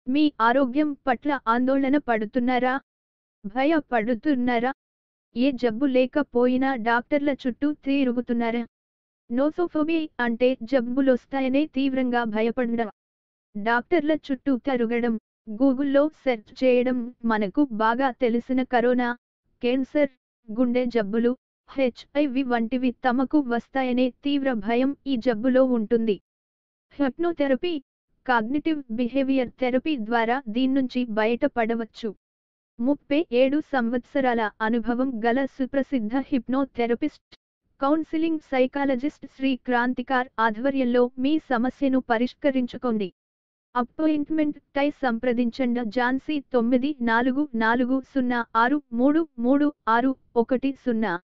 మీ ఆరోగ్యం పట్ల ఆందోళన పడుతున్నారా భయపడుతున్నారా ఏ జబ్బు లేకపోయినా డాక్టర్ల చుట్టూ తిరుగుతున్నారా నోసోఫోబియా అంటే జబ్బులొస్తాయనే తీవ్రంగా భయపడడం డాక్టర్ల చుట్టూ తిరగడం గూగుల్లో సెర్చ్ చేయడం మనకు బాగా తెలిసిన కరోనా కేన్సర్ గుండె జబ్బులు హెచ్ఐవి వంటివి తమకు వస్తాయనే తీవ్ర భయం ఈ జబ్బులో ఉంటుంది హిప్నోథెరపీ కాగ్నిటివ్ బిహేవియర్ థెరపీ ద్వారా దీన్నుంచి బయటపడవచ్చు ముప్పై ఏడు సంవత్సరాల అనుభవం గల సుప్రసిద్ధ hypnotherapist counselling psychologist Shri Kranthikar ఆధ్వర్యంలో మీ సమస్యను పరిష్కరించుకోండి అపాయింట్మెంట్ టై సంప్రదించండి ఝాన్సీ తొమ్మిది నాలుగు నాలుగు సున్నా ఆరు మూడు మూడు ఆరు ఒకటి సున్నా